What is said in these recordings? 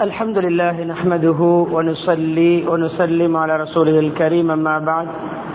الحمد لله نحمده ونصلي ونسلم على رسوله الكريم أما بعد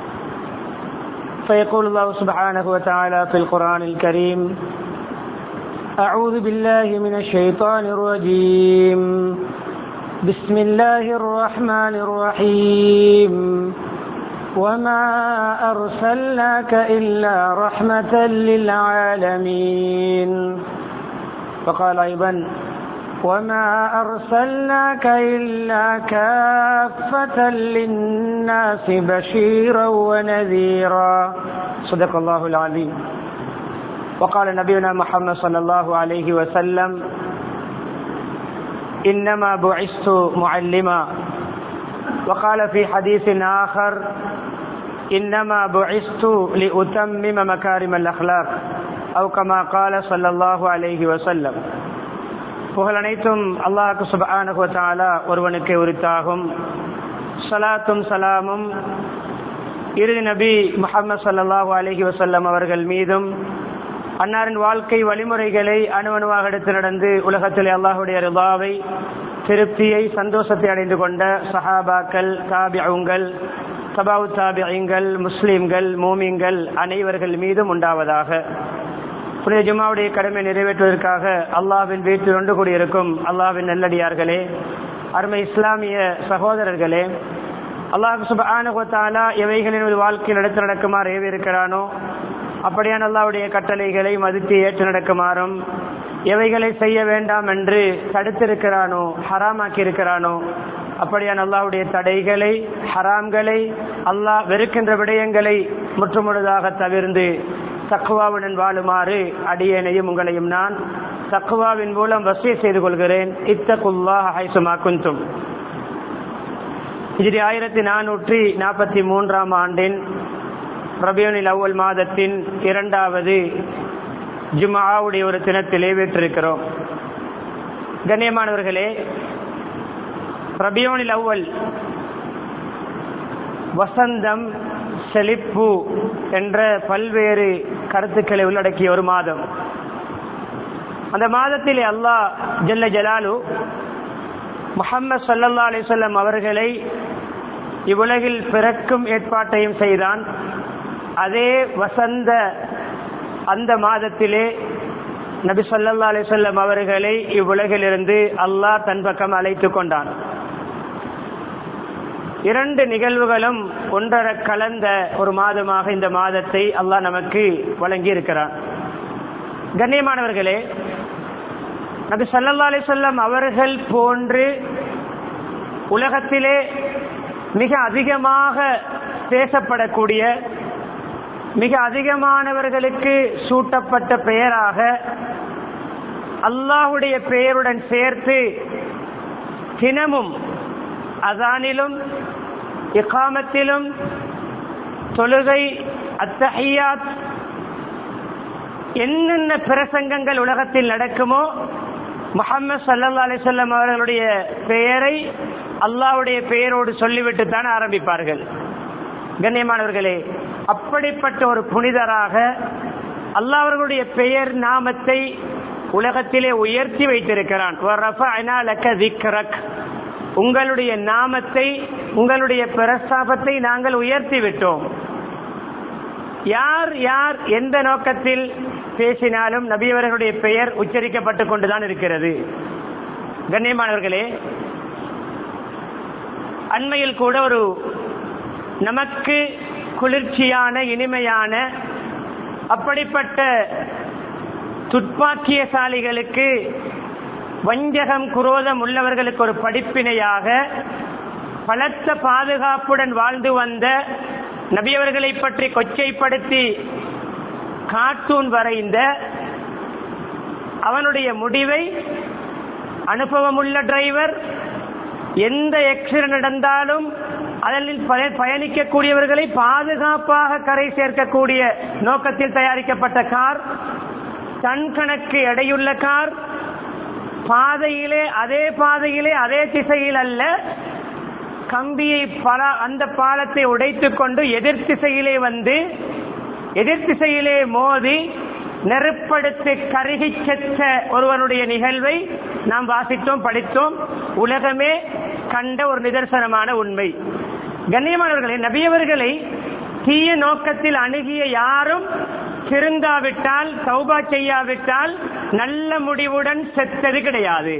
فيقول الله سبحانه وتعالى في القرآن الكريم أعوذ بالله من الشيطان الرجيم بسم الله الرحمن الرحيم وما أرسلناك إلا رحمة للعالمين وقال أيضا وما أرسلناك إلا كافة للناس بشيرا ونذيرا صدق الله العظيم وقال نبينا محمد صلى الله عليه وسلم إنما بعثت معلما وقال في حديث آخر إنما بعثت لأتمم مكارم الأخلاق أو كما قال صلى الله عليه وسلم புகழ் அனைத்தும் அல்லாஹு சுபானுவத்தாலா ஒருவனுக்கு உரித்தாகும் சலாத்தும் சலாமும் இறுதி நபி முகமது சல்லாஹூ அலஹி வசல்லம் அவர்கள் மீதும் அன்னாரின் வாழ்க்கை வழிமுறைகளை அணுவணுவாக எடுத்து நடந்து உலகத்திலே அல்லாஹுடைய ரிபாவை திருப்தியை சந்தோஷத்தை அடைந்து கொண்ட சஹாபாக்கள் தாபியங்கள் சபாவு தாபியங்கள் முஸ்லீம்கள் மூமிங்கள் அனைவர்கள் மீதும் உண்டாவதாக புனித ஜுமாவுடைய கடமை நிறைவேற்றுவதற்காக அல்லாவின் வீட்டில் ஒன்று கூடியிருக்கும் அல்லாவின் நல்லடியார்களே அருமை இஸ்லாமிய சகோதரர்களே அல்லாஹ் சுபானுகத்தாலா எவைகளின் ஒரு வாழ்க்கையில் நடத்து நடக்குமாறு ஏவிருக்கிறானோ அப்படியான அல்லாவுடைய கட்டளைகளை மதித்து ஏற்று நடக்குமாறும் எவைகளை செய்ய வேண்டாம் என்று தடுத்திருக்கிறானோ ஹராமாக்கி இருக்கிறானோ அப்படியான அல்லாவுடைய தடைகளை ஹராம்களை அல்லாஹ் வெறுக்கின்ற விடயங்களை முற்றுமுழுதாக தவிர்ந்து தக்குவாவுடன் வாழுமாறு அடியேனையும் உங்களையும் நான் தக்குவாவின் மூலம் வசதி செய்து கொள்கிறேன் இத்தகுல்லா ஹைசுமா குந்தும் இது ஆயிரத்தி நானூற்றி நாற்பத்தி மூன்றாம் ஆண்டின் ரபியோனில் அவ்வல் மாதத்தின் இரண்டாவது ஜுமாவுடைய ஒரு தினத்திலே வீற்றிருக்கிறோம் கண்ணியமானவர்களே ரபியோனில் அவ்வல் வசந்தம் செழிப்பு என்ற பல்வேறு கருத்துக்களை உள்ளடக்கிய ஒரு மாதம் அந்த மாதத்திலே அல்லாஹ் ஜல்ல ஜலாலு முகம்மது சல்லல்லா அலிசல்லம் அவர்களை இவ்வுலகில் பிறக்கும் ஏற்பாட்டையும் செய்தான் அதே வசந்த அந்த மாதத்திலே நபி சொல்லல்லா அலிசல்லம் அவர்களை இவ்வுலகிலிருந்து அல்லாஹ் தன் பக்கம் அழைத்து கொண்டான் இரண்டு நிகழ்வுகளும் ஒன்றரை கலந்த ஒரு மாதமாக இந்த மாதத்தை அல்லாஹ் நமக்கு வழங்கி இருக்கிறான் கண்ணியமானவர்களே நபி சல்லா அலி சொல்லம் அவர்கள் போன்று உலகத்திலே மிக அதிகமாக பேசப்படக்கூடிய மிக அதிகமானவர்களுக்கு சூட்டப்பட்ட பெயராக அல்லாஹுடைய பெயருடன் சேர்த்து தினமும் அதானிலும் இக்காமத்திலும் தொழுகை அத்தஹியாத் என்னென்ன பிரசங்கங்கள் உலகத்தில் நடக்குமோ முகமது சல்லா அலிசல்லம் அவர்களுடைய பெயரை அல்லாவுடைய பெயரோடு சொல்லிவிட்டு தான் ஆரம்பிப்பார்கள் கண்ணியமானவர்களே அப்படிப்பட்ட ஒரு புனிதராக அல்லாஹ் அவர்களுடைய பெயர் நாமத்தை உலகத்திலே உயர்த்தி வைத்திருக்கிறான் உங்களுடைய நாமத்தை உங்களுடைய பிரஸ்தாபத்தை நாங்கள் உயர்த்தி விட்டோம் யார் யார் எந்த நோக்கத்தில் பேசினாலும் நபியவர்களுடைய பெயர் உச்சரிக்கப்பட்டு கொண்டுதான் இருக்கிறது கண்ணியமானவர்களே அண்மையில் கூட ஒரு நமக்கு குளிர்ச்சியான இனிமையான அப்படிப்பட்ட துப்பாக்கியசாலிகளுக்கு வஞ்சகம் குரோதம் உள்ளவர்களுக்கு ஒரு படிப்பினையாக பலத்த பாதுகாப்புடன் வாழ்ந்து வந்த நபியவர்களை பற்றி கொச்சைப்படுத்தி கார்ட்டூன் வரைந்த அவனுடைய முடிவை அனுபவமுள்ள டிரைவர் எந்த எக்ஸிடென்ட் நடந்தாலும் அதில் பயணிக்கக்கூடியவர்களை பாதுகாப்பாக கரை சேர்க்கக்கூடிய நோக்கத்தில் தயாரிக்கப்பட்ட கார் டன் கணக்கு எடையுள்ள கார் பாதையிலே அதே பாதையிலே அதே திசையில் அல்ல கம்பியை பல அந்த பாலத்தை உடைத்துக் கொண்டு எதிர் திசையிலே வந்து எதிர் திசையிலே மோதி நெருப்படுத்தி கருகி செத்த ஒருவனுடைய நிகழ்வை நாம் வாசித்தோம் படித்தோம் உலகமே கண்ட ஒரு நிதர்சனமான உண்மை கண்ணியமானவர்களே நபியவர்களை தீய நோக்கத்தில் அணுகிய யாரும் திருந்தாவிட்டால் சௌபா செய்யாவிட்டால் நல்ல முடிவுடன் செத்தது கிடையாது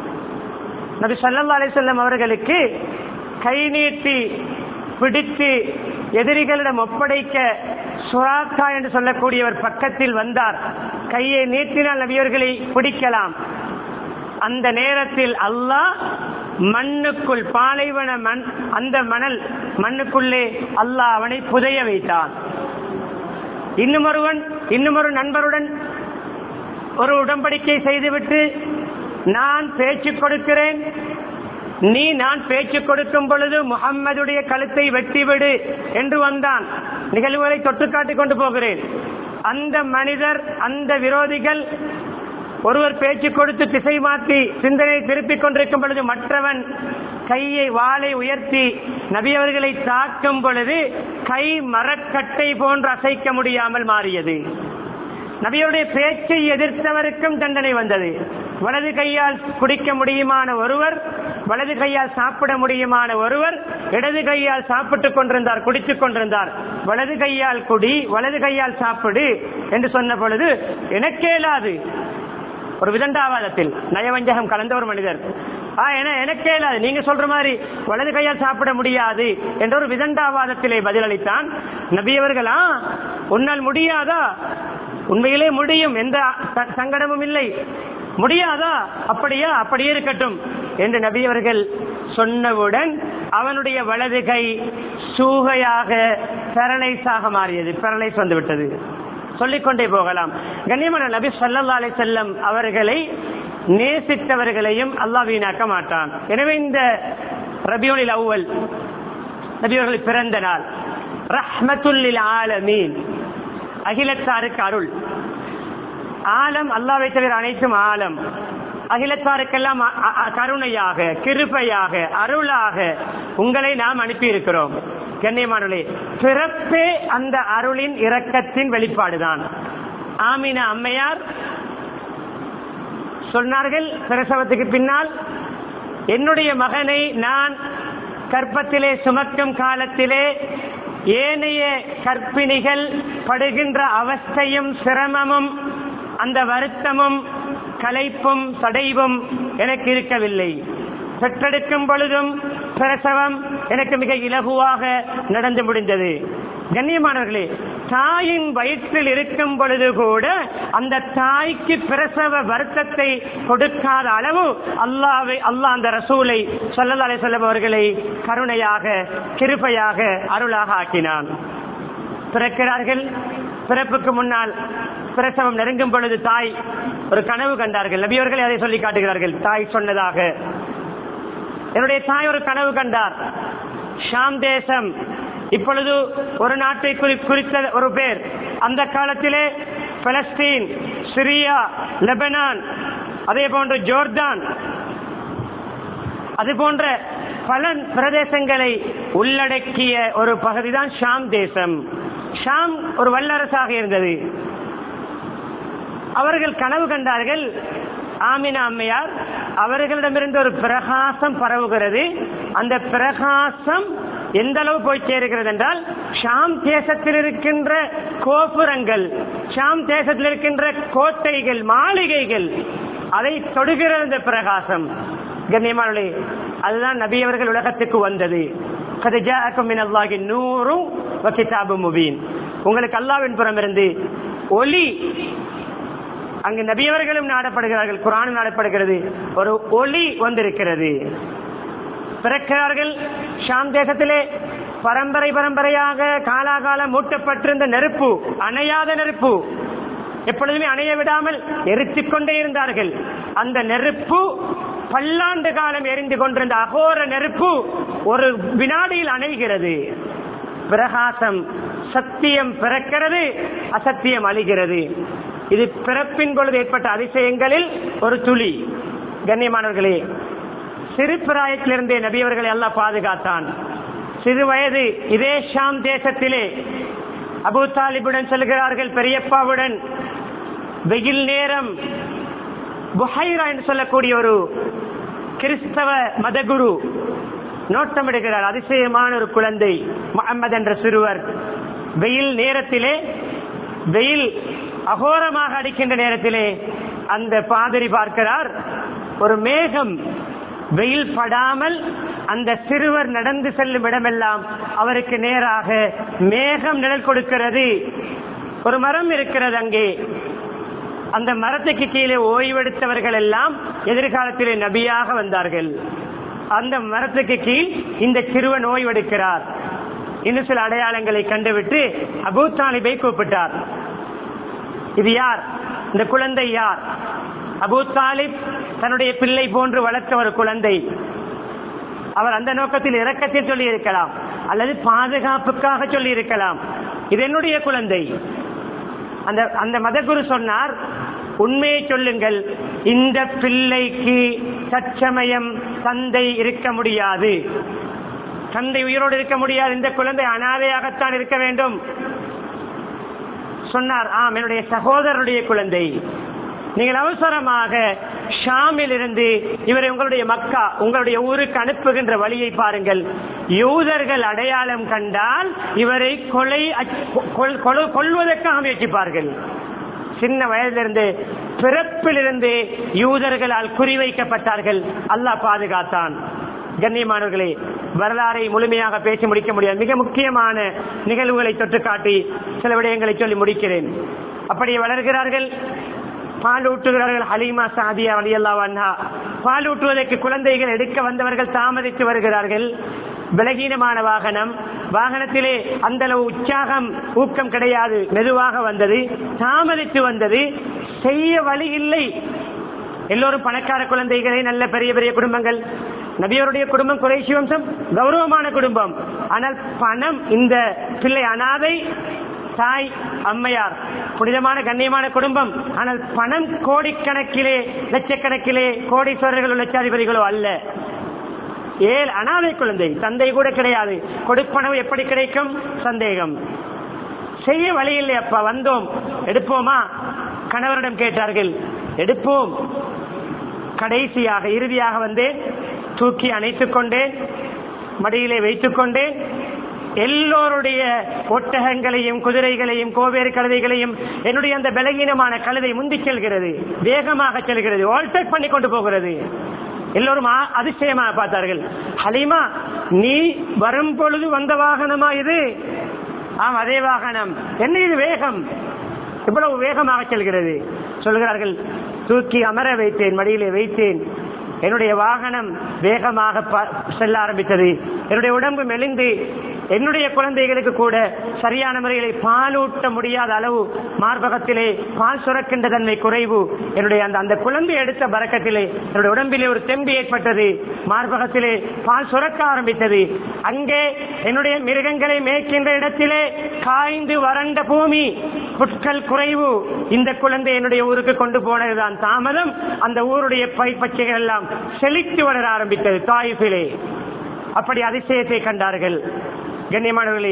நபி சல்லா அலிசல்லம் அவர்களுக்கு கை நீட்டி பிடித்து எதிரிகளிடம் ஒப்படைக்க சுராக்கா என்று சொல்லக்கூடியவர் பக்கத்தில் வந்தார் கையை நீட்டினால் நபியவர்களை பிடிக்கலாம் அந்த நேரத்தில் அல்லாஹ் மண்ணுக்குள் பாலைவன மண் அந்த மணல் மண்ணுக்குள்ளே அல்லாஹ் அவனை புதைய வைத்தான் இன்னும் ஒருவன் இன்னும் ஒரு நண்பருடன் ஒரு உடன்படிக்கை செய்துவிட்டு நான் பேச்சு கொடுக்கிறேன் நீ நான் பேச்சு கொடுக்கும் பொழுது முகம்மதுடைய கழுத்தை வெட்டிவிடு என்று வந்தான் நிகழ்வுகளை தொட்டு காட்டிக் கொண்டு போகிறேன் அந்த மனிதர் அந்த விரோதிகள் ஒருவர் பேச்சு கொடுத்து திசை மாற்றி சிந்தனை திருப்பிக் கொண்டிருக்கும் பொழுது மற்றவன் கையை வாளை உயர்த்தி நபியவர்களை தாக்கும் பொழுது கை மரக்கட்டை போன்று அசைக்க முடியாமல் மாறியது நபியுடைய பேச்சை எதிர்த்தவருக்கும் தண்டனை வந்தது வலது கையால் குடிக்க முடியுமான ஒருவர் வலது கையால் சாப்பிட முடியுமான ஒருவர் இடது கையால் சாப்பிட்டுக் கொண்டிருந்தார் குடித்துக் கொண்டிருந்தார் வலது கையால் குடி வலது கையால் சாப்பிடு என்று சொன்ன பொழுது எனக்கேலாது ஒரு விதண்டாவாதத்தில் நயவஞ்சகம் கலந்த ஒரு மனிதர் ஆ என எனக்கே இல்லாது நீங்க சொல்ற மாதிரி வலது கையால் சாப்பிட முடியாது என்ற ஒரு விதண்டாவாதத்திலே பதிலளித்தான் நபியவர்களா உன்னால் முடியாதா உண்மையிலே முடியும் எந்த ச- சங்கடமும் இல்லை முடியாதா அப்படியா அப்படியே இருக்கட்டும் என்று நபியவர்கள் சொன்னவுடன் அவனுடைய வலது கை சூகையாக பெரலைஸாக மாறியது பெரலைஸ் வந்து விட்டது சொல்லிக்கொண்டே போகலாம் கண்ணியமான நபி ஸல்லல்லாஹு அலைஹி வஸல்லம் அவர்களை நேசித்தவர்களையும் அல்லாஹ் வீணாக்க மாட்டான் எனவே இந்த ரபியுல் அவ்வல் நபியவர்கள் பிறந்த நாள் ரஹ்மத்துல்லில் ஆலமீன் அகிலத்தாருக்கு அருள் ஆலம் அல்லாவை தவிர அனைத்தும் ஆலம் அகிலத்தாருக்கெல்லாம் அ- அ- அ- கருணையாக கிருபையாக அருளாக உங்களை நாம் அனுப்பி இருக்கிறோம் கண்ணியமானே பிறப்பே அந்த அருளின் இரக்கத்தின் வெளிப்பாடுதான் ஆமினா அம்மையார் சொன்னார்கள் பிரசவத்துக்கு பின்னால் என்னுடைய மகனை நான் கற்பத்திலே சுமக்கும் காலத்திலே ஏனைய கற்பிணிகள் படுகின்ற அவஸ்தையும் சிரமமும் அந்த வருத்தமும் களைப்பும் சடைவும் எனக்கு இருக்கவில்லை பெற்றெடுக்கும் பொழுதும் பிரசவம் எனக்கு மிக இலகுவாக நடந்து முடிந்தது கண்ணியமானவர்களே தாயின் வயிற்றில் இருக்கும் பொழுது கூட அந்த தாய்க்கு பிரசவ வருத்தத்தை கொடுக்காத அளவு அல்லாவை அல்லாஹ் அந்த ரசூலை சொல்லல்லா அலைஹி அவர்களை கருணையாக கிருபையாக அருளாக ஆக்கினான் பிறக்கிறார்கள் பிறப்புக்கு முன்னால் பிரசவம் நெருங்கும் பொழுது தாய் ஒரு கனவு கண்டார்கள் நபியவர்கள் அதை சொல்லி காட்டுகிறார்கள் தாய் சொன்னதாக என்னுடைய தாய் ஒரு கனவு கண்டார் ஷாம் தேசம் இப்பொழுது ஒரு நாட்டை குறி- குறித்த ஒரு பேர் அந்த காலத்திலே பலஸ்தீன் சிரியா லெபனான் அதே போன்று ஜோர்தான் அது போன்ற பல பிரதேசங்களை உள்ளடக்கிய ஒரு பகுதிதான் ஷாம் தேசம் ஷாம் ஒரு வல்லரசாக இருந்தது அவர்கள் கனவு கண்டார்கள் ஆமினா அம்மையார் அவர்களிடமிருந்து ஒரு பிரகாசம் பரவுகிறது அந்த பிரகாசம் எந்த அளவு போய் சேருகிறது என்றால் ஷாம் தேசத்தில் இருக்கின்ற கோபுரங்கள் ஷாம் தேசத்தில் இருக்கின்ற கோட்டைகள் மாளிகைகள் அதை தொடுகிறது இந்த பிரகாசம் கண்ணியமானே அதுதான் நபி அவர்கள் உலகத்துக்கு வந்தது قد جاءكم من الله نور وكتاب مبين உங்களுக்கு அல்லாவின் புறம் இருந்து ஒளி அங்கு நபியவர்களும் நாடப்படுகிறார்கள் குரானும் நாடப்படுகிறது ஒரு ஒளி வந்திருக்கிறது பிறக்கிறார்கள் ஷாம் தேசத்திலே பரம்பரை பரம்பரையாக காலாகாலம் மூட்டப்பட்டிருந்த நெருப்பு அணையாத நெருப்பு எப்பொழுதுமே அணைய விடாமல் எரித்துக் கொண்டே இருந்தார்கள் அந்த நெருப்பு பல்லாண்டு காலம் எரிந்து கொண்டிருந்த அகோர நெருப்பு ஒரு வினாடியில் அணைகிறது பிரகாசம் சத்தியம் பிறக்கிறது அசத்தியம் அழிகிறது இது பிறப்பின் பொழுது ஏற்பட்ட அதிசயங்களில் ஒரு துளி கண்ணியமானவர்களே சிறு பிராயத்திலிருந்தே நபியவர்களை எல்லாம் பாதுகாத்தான் சிறு வயது இதே ஷாம் தேசத்திலே அபு தாலிபுடன் செல்கிறார்கள் பெரியப்பாவுடன் வெயில் நேரம் புஹைரா என்று சொல்லக்கூடிய ஒரு கிறிஸ்தவ மதகுரு நோட்டமிடுகிறார் அதிசயமான ஒரு குழந்தை முகமது என்ற சிறுவர் வெயில் நேரத்திலே வெயில் அகோரமாக அடிக்கின்ற நேரத்திலே அந்த பாதிரி பார்க்கிறார் ஒரு மேகம் வெயில் படாமல் அந்த சிறுவர் நடந்து செல்லும் இடமெல்லாம் அவருக்கு நேராக மேகம் நிழல் கொடுக்கிறது ஒரு மரம் இருக்கிறது அங்கே அந்த மரத்துக்கு கீழே ஓய்வெடுத்தவர்கள் எல்லாம் எதிர்காலத்திலே நபியாக வந்தார்கள் அந்த மரத்துக்கு கீழ் இந்த சிறுவன் ஓய்வெடுக்கிறார் இன்னும் சில அடையாளங்களை கண்டுவிட்டு அபூ தாலிபை கூப்பிட்டார் இது யார் இந்த குழந்தை யார் அபூ தாலிப் தன்னுடைய பிள்ளை போன்று வளர்த்த ஒரு குழந்தை அவர் அந்த நோக்கத்தில் இரக்கத்தில் சொல்லி இருக்கலாம் அல்லது பாதுகாப்புக்காக சொல்லி இருக்கலாம் இது என்னுடைய குழந்தை அந்த அந்த மதகுரு சொன்னார் உண்மையை சொல்லுங்கள் இந்த பிள்ளைக்கு தற்சமயம் தந்தை இருக்க முடியாது தந்தை உயிரோடு இருக்க முடியாது இந்த குழந்தை அனாதையாகத்தான் இருக்க வேண்டும் சொன்னார் ஆம் என்னுடைய சகோதரருடைய குழந்தை நீங்கள் அவசரமாக ஷாமில் இருந்து இவரை உங்களுடைய மக்கா உங்களுடைய ஊருக்கு அனுப்புகின்ற வழியை பாருங்கள் யூதர்கள் அடையாளம் கண்டால் இவரை கொலை கொல்- கொல்- கொல்வதற்காக முயற்சிப்பார்கள் சின்ன வயதிலிருந்து பிறப்பிலிருந்து யூதர்களால் குறிவைக்கப்பட்டார்கள் அல்லாஹ் பாதுகாத்தான் கண்ணியமானவர்களே வரலாறை முழுமையாக பேசி முடிக்க முடியாது மிக முக்கியமான நிகழ்வுகளை தொட்டு காட்டி சில விடயங்களை சொல்லி முடிக்கிறேன் அப்படியே வளர்கிறார்கள் பால் ஊட்டுகிறார்கள் ஹலீமா சாதியா அலியல்லா அண்ணா பால் ஊட்டுவதற்கு குழந்தைகள் எடுக்க வந்தவர்கள் தாமதித்து வருகிறார்கள் பலகீனமான வாகனம் வாகனத்திலே அந்த அளவு உற்சாகம் ஊக்கம் கிடையாது மெதுவாக வந்தது தாமதித்து வந்தது செய்ய வழி இல்லை எல்லோரும் பணக்கார குழந்தைகளே நல்ல பெரிய பெரிய குடும்பங்கள் நபியோருடைய குடும்பம் குறைசி வம்சம் கௌரவமான குடும்பம் ஆனால் பணம் இந்த பிள்ளை அனாதை தாய் அம்மையார் புனிதமான கண்ணியமான குடும்பம் ஆனால் பணம் கோடிக்கணக்கிலே லட்சக்கணக்கிலே கோடீஸ்வரர்களோ லட்சாதிபதிகளோ அல்ல ஏழு அனாதை குழந்தை தந்தை கூட கிடையாது கொடுப்பனவு எப்படி கிடைக்கும் சந்தேகம் செய்ய வழி இல்லை அப்பா வந்தோம் எடுப்போமா கணவரிடம் கேட்டார்கள் எடுப்போம் கடைசியாக இறுதியாக வந்து தூக்கி அணைத்துக் கொண்டேன் மடியிலே வைத்துக் கொண்டேன் எல்லோருடைய ஒட்டகங்களையும் குதிரைகளையும் கோவேறு கழுதைகளையும் என்னுடைய அந்த பலகீனமான கழுதை முந்தி செல்கிறது வேகமாக செல்கிறது ஓல்டேக் பண்ணி கொண்டு போகிறது எல்லோரும் ஆ- அதிசயமாக பார்த்தார்கள் ஹலீமா நீ வரும் பொழுது வந்த வாகனமா இது ஆம் அதே வாகனம் என்ன இது வேகம் இவ்வளவு வேகமாக செல்கிறது சொல்கிறார்கள் தூக்கி அமர வைத்தேன் மடியிலே வைத்தேன் என்னுடைய வாகனம் வேகமாக ப- செல்ல ஆரம்பித்தது என்னுடைய உடம்பு மெலிந்து என்னுடைய குழந்தைகளுக்கு கூட சரியான முறையிலே பாலூட்ட முடியாத அளவு மார்பகத்திலே பால் சுரக்கின்ற தன்மை குறைவு என்னுடைய அந்த அந்த குழந்தை எடுத்த பறக்கத்திலே என்னுடைய உடம்பிலே ஒரு தெம்பு ஏற்பட்டது மார்பகத்திலே பால் சுரக்க ஆரம்பித்தது அங்கே என்னுடைய மிருகங்களை மேய்க்கின்ற இடத்திலே காய்ந்து வறண்ட பூமி புட்கள் குறைவு இந்த குழந்தை என்னுடைய ஊருக்கு கொண்டு போனதுதான் தாமதம் அந்த ஊருடைய பை பச்சைகள் எல்லாம் செழித்து வளர ஆரம்பித்தது தாயிஃபிலே அப்படி அதிசயத்தை கண்டார்கள் கண்ணியமானவர்களே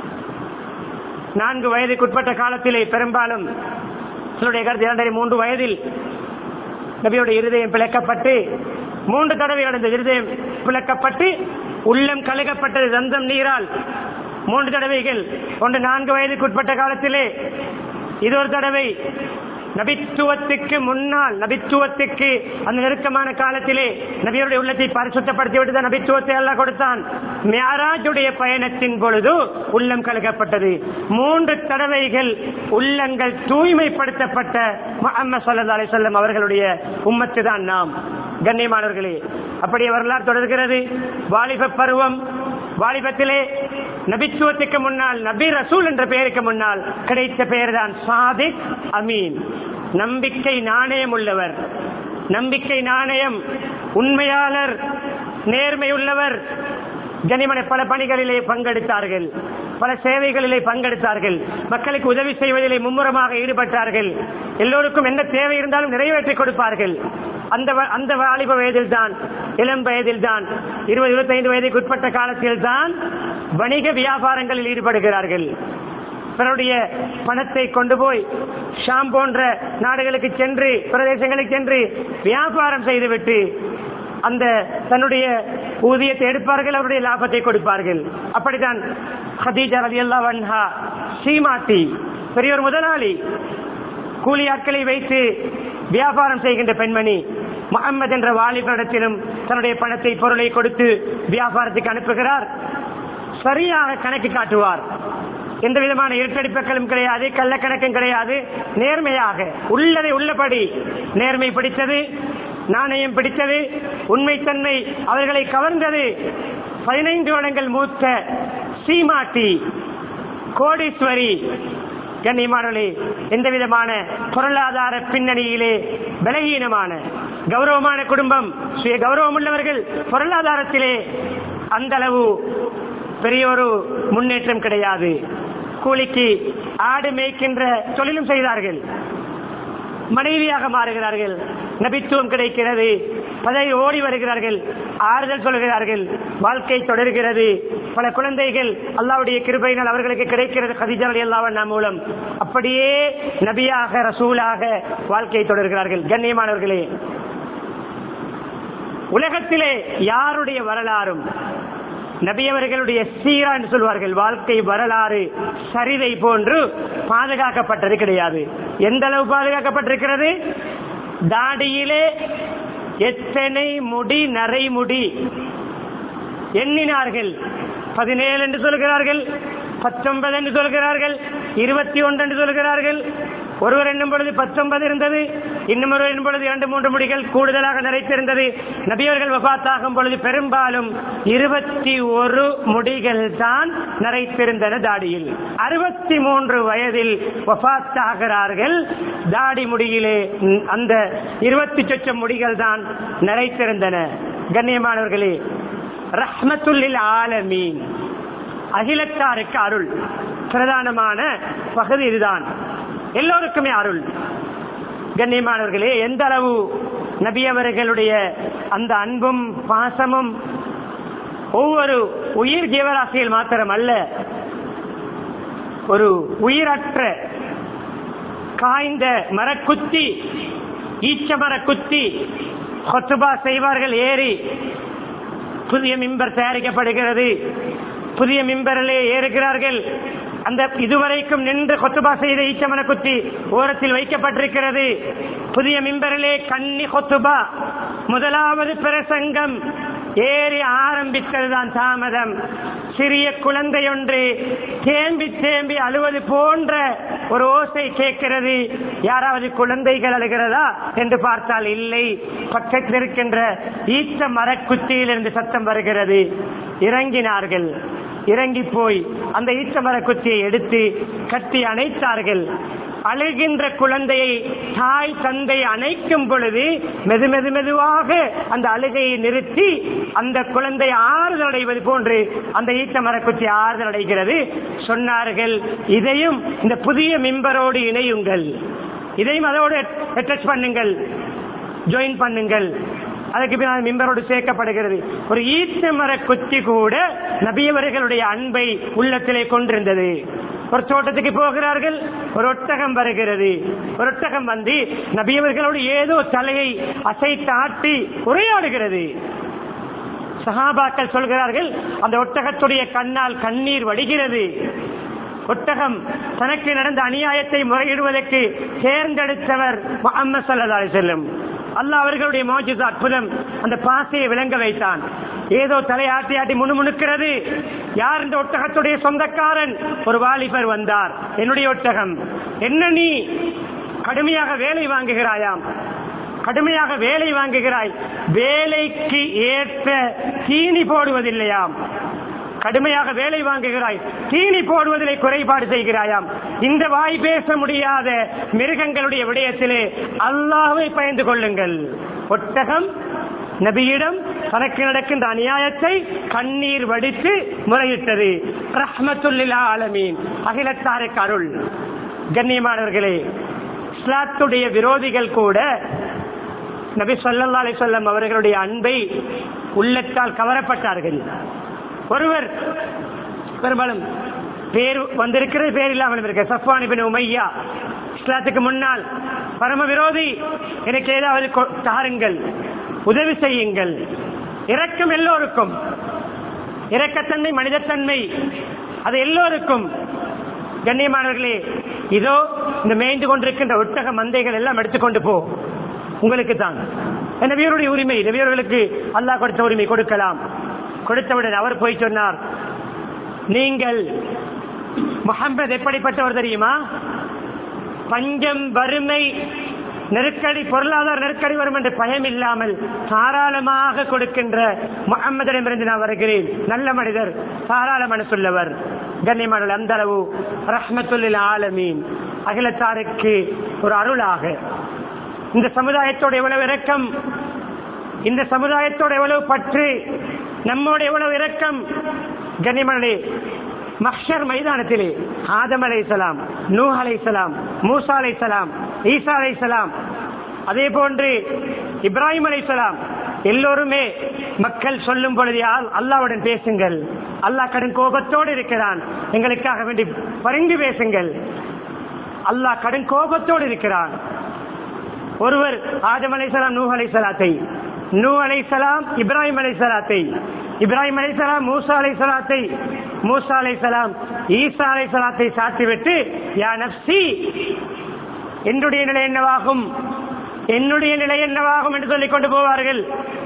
நான்கு வயதுக்குட்பட்ட காலத்திலே பெரும்பாலும் சிலருடைய கருத்து இரண்டரை மூன்று வயதில் நபியோட இருதயம் பிளக்கப்பட்டு மூன்று தடவை அந்த இருதயம் பிளக்கப்பட்டு உள்ளம் கழுகப்பட்டது தந்தம் நீரால் மூன்று தடவைகள் ஒன்று நான்கு வயதுக்குட்பட்ட காலத்திலே இது ஒரு தடவை நபித்துவத்துக்கு முன்னால் நபித்துவத்துக்கு அந்த நெருக்கமான காலத்திலே நபியருடைய உள்ளத்தை பரிசுத்தப்படுத்தி விட்டு நபித்துவத்தை எல்லாம் கொடுத்தான் மியாராஜுடைய பயணத்தின் பொழுது உள்ளம் கழுகப்பட்டது மூன்று தடவைகள் உள்ளங்கள் தூய்மைப்படுத்தப்பட்ட முஹம்மது ஸல்லல்லாஹு அலைஹி வஸல்லம் அவர்களுடைய உம்மத்து தான் நாம் கண்ணியமானவர்களே அப்படியே வரலாறு தொடர்கிறது வாலிப பருவம் வாலிபத்திலே நபித்துவத்துக்கு முன்னால் நபி ரசூல் என்ற பெயருக்கு முன்னால் கிடைத்த பெயர் தான் சாதிக் அமீன் நம்பிக்கை நாணயம் உள்ளவர் நம்பிக்கை நாணயம் உண்மையாளர் நேர்மை உள்ளவர் கனிமனை பல பணிகளிலே பங்கெடுத்தார்கள் பல சேவைகளிலே பங்கெடுத்தார்கள் மக்களுக்கு உதவி செய்வதிலே மும்முரமாக ஈடுபட்டார்கள் எல்லோருக்கும் என்ன தேவை இருந்தாலும் நிறைவேற்றி கொடுப்பார்கள் அந்த வ- அந்த வாலிப வயதில் தான் இளம் வயதில் தான் இருபது இருபத்தைந்து வயதுக்கு உட்பட்ட காலத்தில் தான் வணிக வியாபாரங்களில் ஈடுபடுகிறார்கள் பிறருடைய பணத்தை கொண்டு போய் ஷாம் போன்ற நாடுகளுக்கு சென்று பிரதேசங்களுக்கு சென்று வியாபாரம் செய்துவிட்டு அந்த தன்னுடைய ஊதியத்தை எடுப்பார்கள் அவருடைய லாபத்தை கொடுப்பார்கள் அப்படித்தான் ஹதீஜா ரலியல்லாஹு அன்ஹா சீமாட்டி பெரியவர் முதலாளி கூலி ஆட்களை வைத்து வியாபாரம் செய்கின்ற பெண்மணி முகம்மது என்ற வாலிபரிடத்திலும் தன்னுடைய பணத்தை பொருளை கொடுத்து வியாபாரத்துக்கு அனுப்புகிறார் சரியாக கணக்கு காட்டுவார் எந்த விதமான இருட்டடிப்புகளும் கிடையாது கள்ளக்கணக்கும் கிடையாது நேர்மையாக உள்ளதை உள்ளபடி நேர்மை பிடித்தது நாணயம் பிடித்தது உண்மைத்தன்மை அவர்களை கவர்ந்தது பதினைந்து வருடங்கள் மூத்த சீமாட்டி கோடீஸ்வரி கண்ணியமானவர்களே எந்த விதமான பொருளாதார பின்னணியிலே பலகீனமான கௌரவமான குடும்பம் சுய கௌரவம் உள்ளவர்கள் பொருளாதாரத்திலே அந்த அளவு பெரிய ஒரு முன்னேற்றம் கிடையாது கூலிக்கு ஆடு மேய்க்கின்ற தொழிலும் செய்தார்கள் மனைவியாக மாறுகிறார்கள் நபித்துவம் கிடைக்கிறது பதவி ஓடி வருகிறார்கள் ஆறுதல் சொல்கிறார்கள் வாழ்க்கை தொடர்கிறது பல குழந்தைகள் அல்லாவுடைய கிருபையினால் அவர்களுக்கு கிடைக்கிறது கதிஜா அல்லாவண்ணா மூலம் அப்படியே நபியாக ரசூலாக வாழ்க்கை தொடர்கிறார்கள் கண்ணியமானவர்களே உலகத்திலே யாருடைய வரலாறும் நபியவர்களுடைய சீரா என்று சொல்வார்கள் வாழ்க்கை வரலாறு சரிதை போன்று பாதுகாக்கப்பட்டது கிடையாது எந்த அளவு பாதுகாக்கப்பட்டிருக்கிறது தாடியிலே எத்தனை முடி நரைமுடி எண்ணினார்கள் பதினேழு என்று சொல்கிறார்கள் பத்தொன்பது என்று சொல்கிறார்கள் இருபத்தி ஒன்று என்று சொல்கிறார்கள் ஒருவர் எண்ணும் பொழுது பத்தொன்பது இருந்தது இன்னும் ஒருவர் எண்ணும் பொழுது இரண்டு மூன்று முடிகள் கூடுதலாக நிறைத்திருந்தது நபியவர்கள் வபாத்தாகும் பொழுது பெரும்பாலும் இருபத்தி ஒரு முடிகள் தான் நிறைத்திருந்தன தாடியில் அறுபத்தி மூன்று வயதில் வபாத்தாகிறார்கள் தாடி முடியிலே ம், அந்த இருபத்தி சொச்சம் முடிகள் தான் நிறைத்திருந்தன கண்ணியமானவர்களே ரஹ்மத்துல்லில் ஆலமீன் அகிலத்தாருக்கு அருள் பிரதானமான பகுதி இதுதான் எல்லோருக்குமே அருள் கண்ணியமானவர்களே எந்த அளவு நபி அவர்களுடைய அந்த அன்பும் பாசமும் ஒவ்வொரு உயிர் ஜீவராசியில் மாத்திரம் அல்ல ஒரு உயிரற்ற காய்ந்த மரக்குத்தி ஈச்ச மரக்குத்தி கொத்துபா செய்வார்கள் ஏறி புதிய மிம்பர் தயாரிக்கப்படுகிறது புதிய மிம்பரிலே ஏறுகிறார்கள் அந்த இதுவரைக்கும் நின்று கொத்துபா செய்த ஈச்சமன குத்தி ஓரத்தில் வைக்கப்பட்டிருக்கிறது புதிய மிம்பரிலே கன்னி கொத்துபா முதலாவது பிரசங்கம் ஏறி ஆரம்பித்ததுதான் தாமதம் சிறிய குழந்தை ஒன்று தேம்பி தேம்பி அழுவது போன்ற ஒரு ஓசை கேட்கிறது யாராவது குழந்தைகள் அழுகிறதா என்று பார்த்தால் இல்லை பக்கத்தில் இருக்கின்ற ஈச்ச மரக்குத்தியிலிருந்து சத்தம் வருகிறது இறங்கினார்கள் இறங்கி போய் அந்த ஈச்ச மரக்குத்தியை எடுத்து கட்டி அணைத்தார்கள் அழுகின்ற குழந்தையை தாய் தந்தை அணைக்கும் பொழுது மெது மெது மெதுவாக அந்த அழுகையை நிறுத்தி அந்த குழந்தை ஆறுதல் அடைவது போன்று அந்த ஈச்ச மரக்குத்தி ஆறுதல் அடைகிறது சொன்னார்கள் இதையும் இந்த புதிய மிம்பரோடு இணையுங்கள் இதையும் அதோடு அட்டாச் பண்ணுங்கள் ஜாயின் பண்ணுங்கள் அதுக்கு பின்னால் மிம்பரோடு சேர்க்கப்படுகிறது ஒரு ஈச்ச மர குச்சி கூட நபியவர்களுடைய அன்பை உள்ளத்திலே கொண்டிருந்தது ஒரு தோட்டத்துக்கு போகிறார்கள் ஒரு ஒட்டகம் வருகிறது ஒரு ஒட்டகம் வந்து நபியவர்களோடு ஏதோ தலையை அசைத்தாட்டி உரையாடுகிறது சஹாபாக்கள் சொல்கிறார்கள் அந்த ஒட்டகத்துடைய கண்ணால் கண்ணீர் வடிகிறது ஒட்டகம் தனக்கு நடந்த அநியாயத்தை முறையிடுவதற்கு தேர்ந்தெடுத்தவர் முகம்மது சல்லா செல்லும் அல்லாஹ் அவர்களுடைய மோஜிஸ் அற்புதம் அந்த பாசையை விளங்க வைத்தான் ஏதோ தலையாட்டி ஆட்டி முணுமுணுக்கிறது யார் இந்த ஒட்டகத்துடைய சொந்தக்காரன் ஒரு வாலிபர் வந்தார் என்னுடைய ஒட்டகம் என்ன நீ கடுமையாக வேலை வாங்குகிறாயாம் கடுமையாக வேலை வாங்குகிறாய் வேலைக்கு ஏற்ற தீனி போடுவதில்லையாம் கடுமையாக வேலை வாங்குகிறாய் தீனி போடுவதிலே குறைபாடு செய்கிறாயாம் இந்த வாய் பேச முடியாத மிருகங்களுடைய விடயத்திலே அல்லாஹ்வை பயந்து கொள்ளுங்கள் ஒட்டகம் நபியிடம் தனக்கு நடக்கின்ற அநியாயத்தை கண்ணீர் வடித்து முறையிட்டது ரஹ்மத்துல்லில் ஆலமீன் அகிலத்தாருக்கு அருள் கண்ணியமானவர்களே இஸ்லாத்துடைய விரோதிகள் கூட நபி ஸல்லல்லாஹு அலைஹி வஸல்லம் அவர்களுடைய அன்பை உள்ளத்தால் கவரப்பட்டார்கள் ஒருவர் பெரும்பாலும் பேர் வந்திருக்கிறது பேர் இல்லாமல் இருக்க சஃப்வான் இபின் உமையா இஸ்லாத்துக்கு முன்னால் பரம விரோதி எனக்கு ஏதாவது கொ- தாருங்கள் உதவி செய்யுங்கள் இரக்கம் எல்லோருக்கும் இரக்கத்தன்மை மனிதத்தன்மை அது எல்லோருக்கும் கண்ணியமானவர்களே இதோ இந்த மேய்ந்து கொண்டிருக்கின்ற ஒட்டக மந்தைகள் எல்லாம் எடுத்துக்கொண்டு போ உங்களுக்கு தான் நபியருடைய உரிமை நபியர்களுக்கு அல்லாஹ் கொடுத்த உரிமை கொடுக்கலாம் கொடுத்தவுடன் அவர் போய் சொன்னார் நீங்கள் முகம்மது எப்படிப்பட்டவர் தெரியுமா பஞ்சம் வறுமை நெருக்கடி பொருளாதார நெருக்கடி வரும் என்று பயம் இல்லாமல் தாராளமாக கொடுக்கின்ற முகம்மதிடமிருந்து நான் வருகிறேன் நல்ல மனிதர் தாராள மனசுள்ளவர் கண்ணியமான அந்த அளவு ரஹ்மத்துல்லில் ஆலமீன் அகிலத்தாருக்கு ஒரு அருளாக இந்த சமுதாயத்தோட எவ்வளவு இரக்கம் இந்த சமுதாயத்தோட எவ்வளவு பற்று நம்மோட எவ்வளவு இரக்கம் கண்ணியமனே மஹ்ஷர் மைதானத்திலே ஆதம் அலைசலாம் நூ அலைசலாம் மூசா அலைசலாம் ஈசா அலைசலாம் அதே போன்று இப்ராஹிம் அலைசலாம் எல்லோருமே மக்கள் சொல்லும் பொழுது "அல்- அல்லாவுடன் பேசுங்கள் அல்லாஹ் கடும் கோபத்தோடு இருக்கிறான் எங்களுக்காக வேண்டி பரிந்து பேசுங்கள் அல்லாஹ் கடும் கோபத்தோடு இருக்கிறான் ஒருவர் ஆதம் அலைசலாம் நூ அலைசலாத்தை நூ அலைசலாம் இப்ராஹிம் அலைசலாத்தை இப்ராஹிம் அலைசலாம் மூசா அலைசலாத்தை மூசா அலைசலாம் ஈசா அலைசலாத்தை சாத்திவிட்டு யா நப்சி என்னுடைய நிலை என்னவாகும் என்னுடைய நிலை என்னவாகும் என்று சொல்லிக் கொண்டு போவார்கள்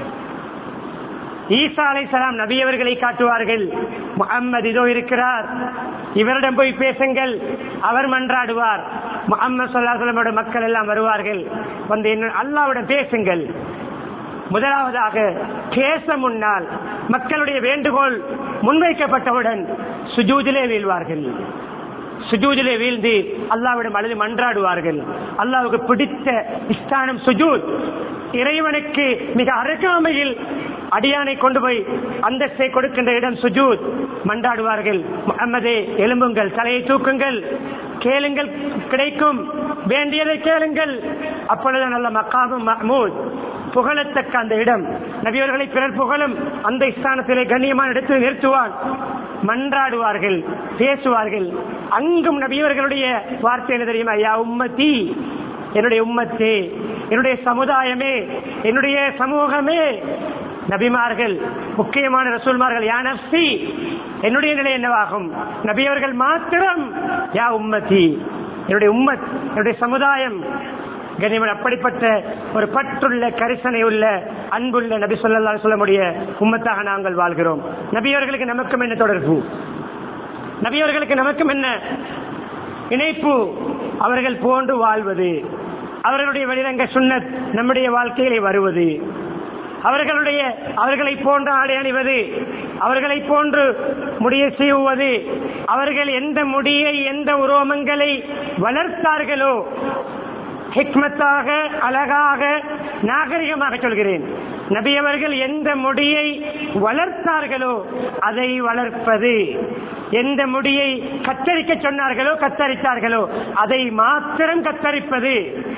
ஈசா அலைசலாம் நபி அவர்களை காட்டுவார்கள் முகம்மது இதோ இருக்கிறார் இவரிடம் போய் பேசுங்கள் அவர் மன்றாடுவார் முகம்மது சொல்லாசலமோட மக்கள் எல்லாம் வருவார்கள் வந்து என்ன அல்லாவிடம் பேசுங்கள் முதலாவதாக பேச முன்னால் மக்களுடைய வேண்டுகோள் முன்வைக்கப்பட்டவுடன் சுஜூதிலே வீழ்வார்கள் சுஜூதிலே வீழ்ந்து அல்லாவிடம் அழுது மன்றாடுவார்கள் அல்லாவுக்கு பிடித்த இஸ்தானம் சுஜூத் இறைவனுக்கு மிக அருகாமையில் அடியானை கொண்டு போய் அந்தஸ்தை கொடுக்கின்ற இடம் சுஜூத் மன்றாடுவார்கள் முகம்மதே எலும்புங்கள் தலையை தூக்குங்கள் கேளுங்கள் கிடைக்கும் வேண்டியதை கேளுங்கள் அப்பொழுது நல்ல மக்காமும் மஹ்மூத் புகழத்தக்க அந்த இடம் நபியவர்களை பிறர் புகழும் அந்த ஸ்தானத்திலே கண்ணியமான இடத்தில் நிறுத்துவான் மன்றாடுவார்கள் பேசுவார்கள் அங்கும் நபியவர்களுடைய வார்த்தை என்ன தெரியுமா யா உம்மத்தி என்னுடைய உம்மத்தே என்னுடைய சமுதாயமே என்னுடைய சமூகமே நபிமார்கள் முக்கியமான ரசூல்மார்கள் யா நப்சி என்னுடைய நிலை என்னவாகும் நபியவர்கள் மாத்திரம் யா உம்மத்தி என்னுடைய உம்மத் என்னுடைய சமுதாயம் கனிமன் அப்படிப்பட்ட ஒரு பற்றுள்ள கரிசனை உள்ள அன்புள்ள நபி சொல்லா சொல்லமுடைய உம்மத்தாக நாங்கள் வாழ்கிறோம் நபியவர்களுக்கு நமக்கும் என்ன தொடர்பு நபியவர்களுக்கு நமக்கும் என்ன இணைப்பு அவர்கள் போன்று வாழ்வது அவர்களுடைய வெளிரங்க சுன்னத் நம்முடைய வாழ்க்கையிலே வருவது அவர்களுடைய அவர்களை போன்று ஆடை அணிவது அவர்களை போன்று முடியை செய்வது அவர்கள் எந்த முடியை எந்த உரோமங்களை வளர்த்தார்களோ ஹிக்மத்தாக அழகாக நாகரிகமாக சொல்கிறேன் நபி அவர்கள் எந்த முடியை வளர்த்தார்களோ அதை வளர்ப்பது எந்த முடியை கத்தரிக்க சொன்னார்களோ கத்தரித்தார்களோ அதை மாத்திரம் கத்தரிப்பது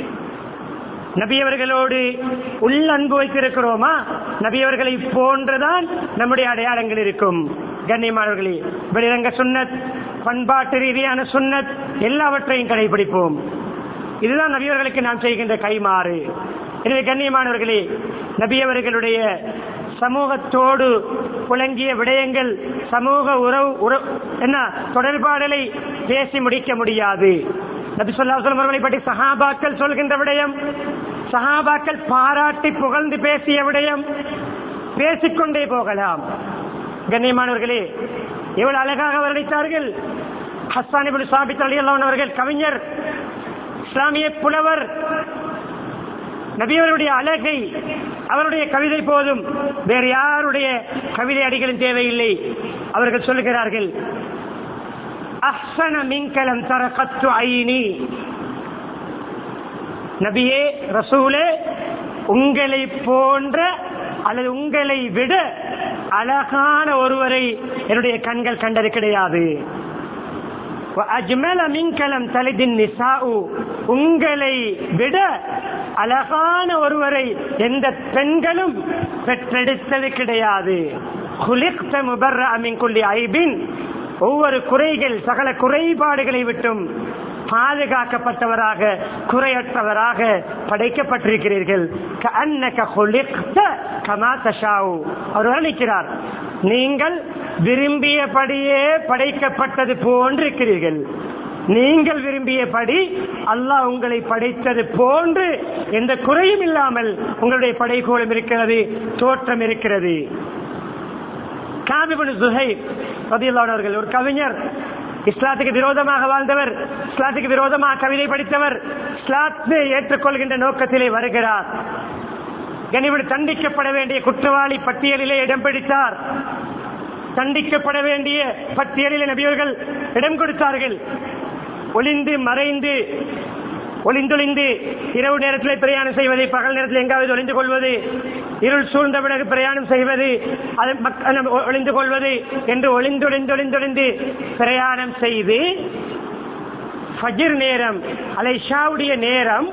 நபியவர்களோடு உள்ள அன்பு வைத்திருக்கிறோமா நபியவர்களை போன்றுதான் நம்முடைய அடையாளங்கள் இருக்கும் கண்ணியமானவர்களே வெளிரங்க சுன்னத் பண்பாட்டு ரீதியான சுன்னத் எல்லாவற்றையும் கடைபிடிப்போம் இதுதான் நபியவர்களுக்கு நாம் செய்கின்ற கைமாறு எனவே கண்ணியமானவர்களே நபியவர்களுடைய சமூகத்தோடு புழங்கிய விடயங்கள் சமூக உறவு உறவு என்ன தொடர்பாடலை பேசி முடிக்க முடியாது நபி சொல்லா அவர்களை பற்றி சஹாபாக்கள் சொல்கின்ற விடயம் சஹாபாக்கள் பாராட்டி புகழ்ந்து பேசிய விடயம் பேசிக்கொண்டே போகலாம் கண்ணியமானவர்களே எவ்வளவு அழகாக வர்ணித்தார்கள் ஹஸ்ஸான் இப்னு சாபித் ரலியல்லாஹு அவர்கள் கவிஞர் இஸ்லாமிய புலவர் நபியவருடைய அழகை அவருடைய கவிதை போதும் வேறு யாருடைய கவிதை அடிகளும் தேவையில்லை அவர்கள் சொல்லுகிறார்கள் அஹ்சன மின்கலம் தரகத்து ஐனி நபியே ரசூலே உங்களை போன்ற அல்லது உங்களை விட அழகான ஒருவரை என்னுடைய கண்கள் கண்டது கிடையாது அஜ்மல மின்கலம் தலிதின் நிசாஉ உங்களை விட அழகான ஒருவரை எந்த பெண்களும் பெற்றெடுத்தது கிடையாது குலிக்த முபர்ர மின் குல்லி ஐபின் ஒவ்வொரு குறைகள் சகல குறைபாடுகளை விட்டும் பாதுகாக்கப்பட்டவராக குறையற்றவராக படைக்கப்பட்டிருக்கிறீர்கள் கஅன்னக குலிக்த கமா தஷாவு. அவர் வர்ணிக்கிறார் நீங்கள் விரும்பியபடியே படைக்கப்பட்டது போன்றிருக்கிறீர்கள் நீங்கள் விரும்பியபடி அல்லாஹ் உங்களை படைத்தது போன்று எந்த குறையும் இல்லாமல் உங்களுடைய படைகோலம் இருக்கிறது தோற்றம் இருக்கிறது காபிபுன் சுஹைப் ரதியல்லாஹு அவர்கள் ஒரு கவிஞர் இஸ்லாத்துக்கு விரோதமாக வாழ்ந்தவர் இஸ்லாத்துக்கு விரோதமாக கவிதை படித்தவர் இஸ்லாத்தை ஏற்றுக்கொள்கின்ற நோக்கத்திலே வருகிறார் கனிவன் தண்டிக்கப்பட வேண்டிய குற்றவாளி பட்டியலிலே இடம் பிடித்தார் தண்டிக்கப்பட வேண்டிய பட்டியலில் நபியவர்கள் இடம் கொடுத்தார்கள் ஒளிந்து மறைந்து ஒளிந்தொளிந்து இரவு நேரத்தில் பிரயாணம் செய்வது பகல் நேரத்தில் எங்காவது ஒளிந்து கொள்வது இருள் சூழ்ந்த பிறகு பிரயாணம் செய்வது அது மக்- நம்ம ஒ- ஒளிந்து கொள்வது என்று ஒளிந்தொளிந்தொளிந்தொளிந்து பிரயாணம் செய்து ஃபஜ்ர் நேரம் அலைஷாவுடைய நேரம்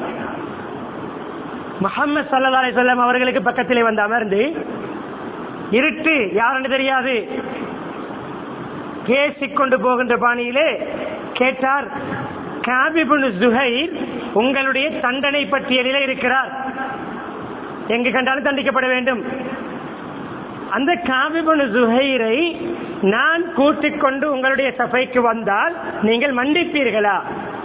முகமது சல்லா அலிசல்லாம் அவர்களுக்கு பக்கத்திலே வந்து அமர்ந்து இருட்டு யாருன்னு தெரியாது பேசிக் கொண்டு போகின்ற பாணியிலே கேட்டார் காபிபுன் ஜுஹைர் உங்களுடைய தண்டனை பட்டியலிலே இருக்கிறார் எங்கு கண்டாலும் தண்டிக்கப்பட வேண்டும் அந்த காபிபுன் ஜுஹைரை நான் கூட்டிக் கொண்டு உங்களுடைய சபைக்கு வந்தால் நீங்கள் மன்னிப்பீர்களா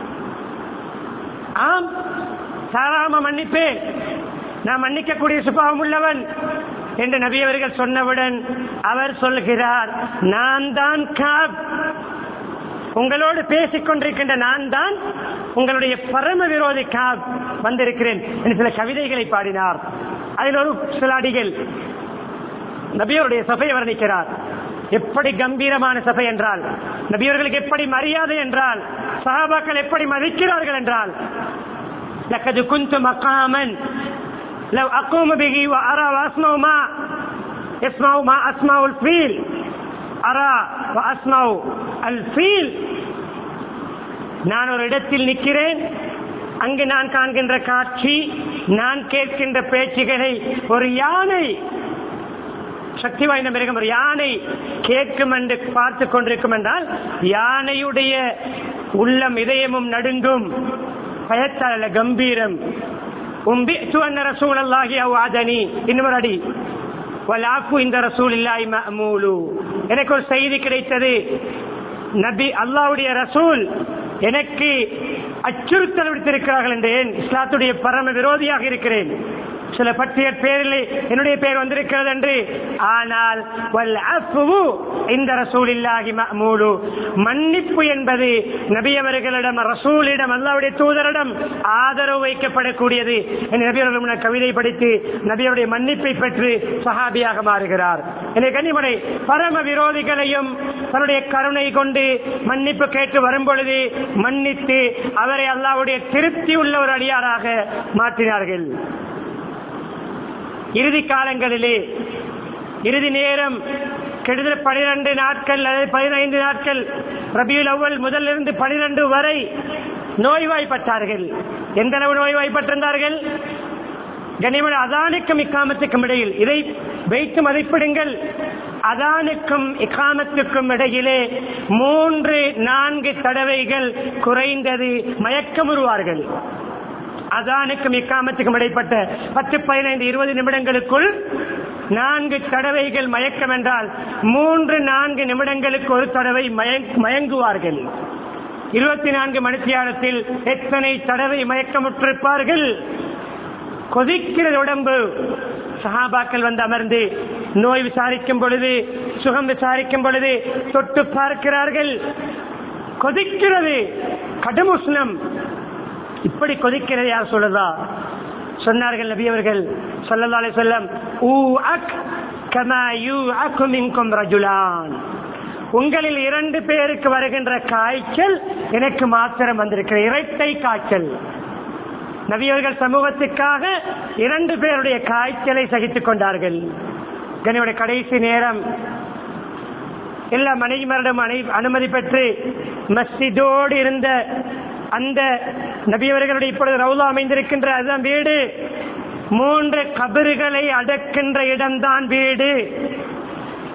ஆம் தாராளமா மன்னிப்பேன் நான் மன்னிக்கக்கூடிய சுபாவம் உள்ளவன் என்று நபி அவர்கள் சொன்னவுடன் அவர் சொல்கிறார் நான் தான் காப் உங்களோடு பேசிக் கொண்டிருக்கின்ற நான் தான் உங்களுடைய பரம விரோதி காப் வந்திருக்கிறேன் என்று சில கவிதைகளை பாடினார் அதில் ஒரு சில அடிகள் நபியவருடைய சபையை வர்ணிக்கிறார் எப்படி கம்பீரமான சபை என்றால் நபியவர்களுக்கு எப்படி மரியாதை என்றால் சஹாபாக்கள் எப்படி மதிக்கிறார்கள் என்றால் لقد كنت مقاما لو أقوم به وأرى وأسمع ما يسمع ما أسمع الفيل أرى وأسمع الفيل நான் ஒரு இடத்தில் நிற்கிறேன் அங்கு நான் காண்கின்ற காட்சி நான் கேட்கின்ற பேச்சுகளை ஒரு யானை சக்தி வாய்ந்த மிருகம் ஒரு யானை கேட்கும் என்று பார்த்து கொண்டிருக்கும் என்றால் யானையுடைய உள்ளம் இதயமும் நடுங்கும் பயத்தால் அல்ல, கம்பீரம் உம்பித்து அன்ன ரசூல் அல்லாஹி அவாதனி இன்னொரு அடி வலாஃபு இந்த ரசூல் இல்லாய் மஅமூலு எனக்கு ஒரு செய்தி கிடைத்தது நபி அல்லாஹ்வுடைய ரசூல் எனக்கு அச்சுறுத்தல் விடுத்திருக்கிறார்கள் என்றேன் இஸ்லாத்துடைய பரம விரோதியாக இருக்கிறேன் சில பட்டியல் பேரில் என்னுடைய பெயர் வந்திருக்கிறது என்று ஆனால் வல் அஃபுவு இந்த ரசூலில்லாஹி மஅமூலு மன்னிப்பு என்பது நபி அவர்களிடம் ரசூலிடம் அல்லாஹ்வுடைய தூதரிடம் ஆதரவு வைக்கப்படக்கூடியது என்று நபி அவர்கள் முன்னர் கவிதை படித்து நபியுடைய மன்னிப்பை பெற்று சஹாபியாக மாறுகிறார் எனவே கன்னிமனை பரம விரோதிகளையும் தன்னுடைய கருணை கொண்டு மன்னிப்பு கேட்டு வரும் பொழுது மன்னித்து அவரை அல்லாஹ்வுடைய திருப்தி உள்ள ஒரு அடியாராக மாற்றினார்கள் இறுதி காலங்களிலே இறுதி நேரம் கிட்டத்தட்ட பனிரெண்டு நாட்கள் அல்லது பதினைந்து நாட்கள் ரபியுல் அவ்வல் முதலிருந்து பனிரெண்டு வரை நோய்வாய்ப்பட்டார்கள் எந்த அளவு நோய்வாய்ப்பட்டிருந்தார்கள் கனிமன் அதானுக்கும் இக்காமத்துக்கும் இடையில் இதை வைத்து மதிப்பிடுங்கள் அதானுக்கும் இக்காமத்துக்கும் இடையிலே மூன்று நான்கு தடவைகள் குறைந்தது மயக்கம் உருவார்கள் அதானுக்கும் இக்காமத்துக்கும் இடைப்பட்ட பத்து பதினைந்து இருபது நிமிடங்களுக்குள் நான்கு தடவைகள் மயக்கம் என்றால் மூன்று நான்கு நிமிடங்களுக்கு ஒரு தடவை மயங்- மயங்குவார்கள் இருபத்தி நான்கு மணித்தியாலத்தில் எத்தனை தடவை மயக்கமுற்றிருப்பார்கள் கொதிக்கிறது உடம்பு சஹாபாக்கள் வந்து அமர்ந்து நோய் விசாரிக்கும் பொழுது சுகம் விசாரிக்கும் பொழுது தொட்டு பார்க்கிறார்கள் கொதிக்கிறது கடும் உஷ்ணம் இப்படி கொதிக்கிறது யார் சொல்லுதா சொன்னார்கள் நபி அவர்கள் ஸல்லல்லாஹு அலைஹி வஸல்லம் ஊ அக் கமா யூ அக்கு மின்கும் ரஜுலான் உங்களில் இரண்டு பேருக்கு வருகின்ற காய்ச்சல் எனக்கு மாத்திரம் வந்திருக்கிற இரட்டை காய்ச்சல் நபியவர்கள் சமூகத்துக்காக இரண்டு பேருடைய காய்ச்சலை சகித்துக் கொண்டார்கள் கனியுடைய கடைசி நேரம் எல்லா மனைவிமாரிடம் அனை- அனுமதி பெற்று மஸ்ஜிதோடு இருந்த அந்த நபியவர்களுடைய இப்பொழுது ரவுலா அமைந்திருக்கின்ற அதுதான் வீடு மூன்று கபறுகளை அடக்கின்ற இடம்தான் வீடு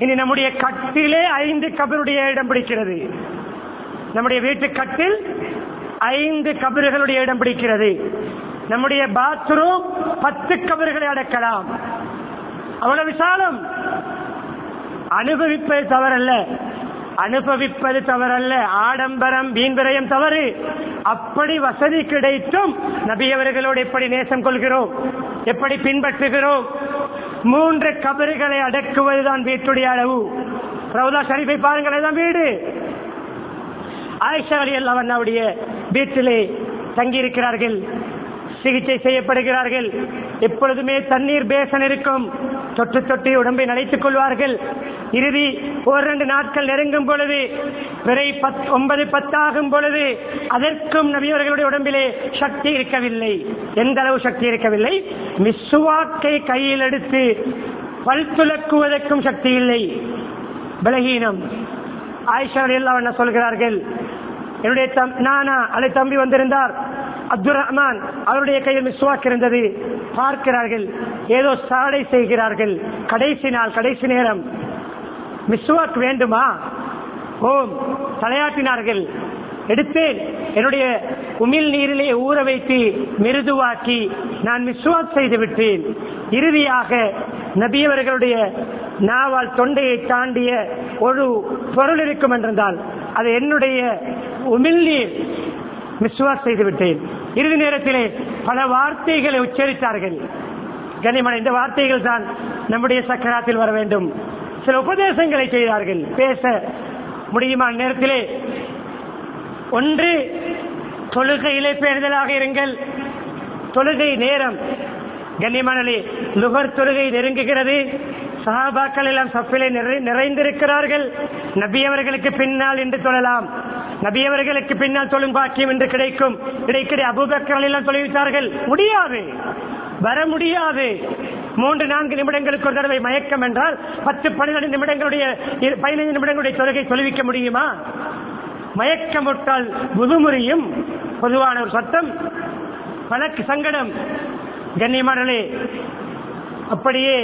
இனி நம்முடைய கட்டிலே ஐந்து கபருடைய இடம் பிடிக்கிறது நம்முடைய வீட்டு கட்டில் ஐந்து கபறுகளுடைய இடம் பிடிக்கிறது நம்முடைய பாத்ரூம் பத்து கபறுகளை அடக்கலாம் அவ்வளவு விசாலம் அனுபவிப்பது தவறல்ல அனுபவிப்பது தவறல்ல ஆடம்பரம் வீண்விரயம் தவறு அப்படி வசதி கிடைத்தும் நபியவர்களோடு எப்படி நேசம் கொள்கிறோம் எப்படி பின்பற்றுகிறோம் மூன்று கபறுகளை அடக்குவதுதான் வீட்டுடைய அளவு ரவுதா ஷரீஃபை பாருங்கள் அதுதான் வீடு ஆயிஷா அலி அல்லாவுடைய வீட்டிலே தங்கியிருக்கிறார்கள் சிகிச்சை செய்யப்படுகிறார்கள் எப்பொழுதுமே தண்ணீர் பேசன் இருக்கும் தொட்டு தொட்டு உடம்பை நனைத்துக் கொள்வார்கள் இறுதி ஒரு ரெண்டு நாட்கள் நெருங்கும் பொழுது பிறை பத் ஒன்பது பத்தாகும் பொழுது அதற்கும் நபியவர்களுடைய உடம்பிலே சக்தி இருக்கவில்லை எந்த அளவு சக்தி இருக்கவில்லை மிஸ்வாக்கை கையில் எடுத்து பல் துலக்குவதற்கும் சக்தி இல்லை பலகீனம் ஆயிஷா எல்லாம் என்ன சொல்கிறார்கள் என்னுடைய தம் நானா அல்லது தம்பி வந்திருந்தார் அப்துல் ரஹ்மான் அவருடைய கையில் மிஸ்வாக் இருந்தது பார்க்கிறார்கள் ஏதோ சாடை செய்கிறார்கள் கடைசி நாள் கடைசி நேரம் மிஸ்வாக் வேண்டுமா ஓம் தலையாட்டினார்கள் எடுத்தேன் என்னுடைய உமிழ் நீரிலே ஊற வைத்து மிருதுவாக்கி நான் மிஸ்வாக் செய்து விட்டேன் இறுதியாக நபியவர்களுடைய நாவால் தொண்டையை தாண்டிய ஒரு பொருள் இருக்கும் என்றிருந்தால் அது என்னுடைய உமிழ்நீர் மிஸ்வாக் செய்து விட்டேன் இறுதி நேரத்திலே பல வார்த்தைகளை உச்சரித்தார்கள் கனிமன் இந்த வார்த்தைகள் தான் நம்முடைய சக்கராத்தில் வர வேண்டும் சில உபதேசங்களை செய்தார்கள் பேச முடியுமா நேரத்திலே ஒன்று தொழுகையிலே பேணுதலாக இருங்கள் தொழுகை நேரம் கண்ணியமானே லுகர் தொழுகை நெருங்குகிறது சஹாபாக்கள் எல்லாம் சப்பிலே நிறை நிறைந்திருக்கிறார்கள் நபி அவர்களுக்கு பின்னால் என்று தொழலாம் நபி அவர்களுக்கு பின்னால் தொழும் பாக்கியம் என்று கிடைக்கும் இடைக்கிടെ அபூபக்கர்கள் எல்லாம் தொலைவித்தார்கள் முடியாது வர முடியாது மூன்று நான்கு நிமிடங்களுக்கு ஒரு தடவை மயக்கம் என்றால் பத்து பன்னிரண்டு நிமிடங்களுடைய இரு- பதினைந்து நிமிடங்களுடைய தொழுகை தொலைவிக்க முடியுமா மயக்கமுட்டால் முதுமுறியும் பொதுவான ஒரு சட்டம் பலக்கு சங்கடம் கண்ணியமானே அப்படியே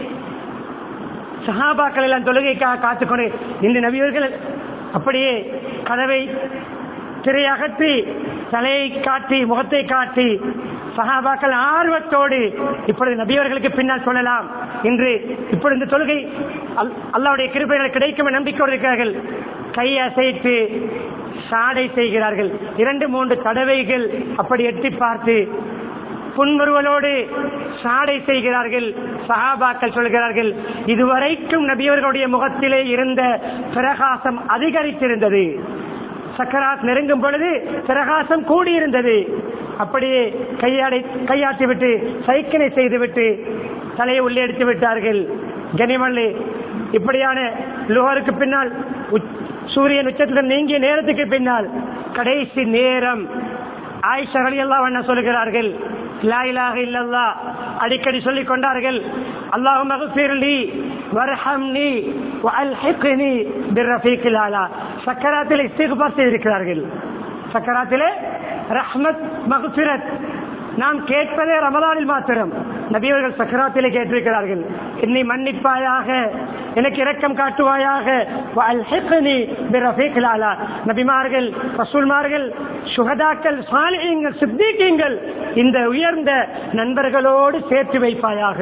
சஹாபாக்கள் எல்லாம் தொழுகைக்காக காத்துக்கொண்டு இந்த நபியவர்கள் அப்படியே கதவை திரையகற்றி தலையை காட்டி முகத்தை காட்டி சஹாபாக்கள் ஆர்வத்தோடு இப்பொழுது நபியவர்களுக்கு பின்னால் சொல்லலாம் இன்று இப்பொழுது இந்த தொழுகை அல்- அல்லாவுடைய கிருபைகள் கிடைக்கும் என்ற நம்பிக்கையோடு இருக்கிறார்கள் கை அசைத்து சாடை செய்கிறார்கள் இரண்டு மூன்று தடவைகள் அப்படி எட்டி பார்த்து புன்முறுவலோடு சாடை செய்கிறார்கள் சஹாபாக்கள் சொல்கிறார்கள் இதுவரைக்கும் நபியவர்களுடைய முகத்திலே இருந்த பிரகாசம் அதிகரித்திருந்தது சக்கராத் நெருங்கும் பொழுது பிரகாசம் கூடியிருந்தது அப்படியே கையாடை கையாட்டி விட்டு சைக்கிளை செய்துவிட்டு தலையை உள்ளே எடுத்து விட்டார்கள் கனிமல்லி இப்படியான லுகருக்கு பின்னால் உச்- சூரியன் உச்சத்துடன் நீங்கிய நேரத்துக்கு பின்னால் கடைசி நேரம் ஆயிஷா ரலியல்லாஹு அன்ஹா சொல்கிறார்கள் லா இலாஹ இல்லல்லாஹ் அடிக்கடி சொல்லிக் கொண்டார்கள் அல்லாஹும் மகஃபிர்லி வர்ஹம்னி வஅல்ஹிக்னி பிர்ரஃபீக்கில் ஆலா சக்கராத்தில் இஸ்திக்பார் செய்திருக்கிறார்கள் சக்கராத்திலே ரஹ்மத் மகஃபிரத் நாம் கேட்பதே ரமலானில் மாத்திரம் நபியவர்கள் சக்கராத்திலே கேட்டிருக்கிறார்கள் என்னை மன்னிப்பாயாக எனக்கு இரக்கம் காட்டுவாயாக வஅல்ஹிக்னி பிர்ரஃபீக்கில் ஆலா நபிமார்கள் ரசூல்மார்கள் சுகதாக்கள் சாலிஹீங்கள் சித்திகீங்கள் இந்த உயர்ந்த நண்பர்களோடு சேர்த்து வைப்பாயாக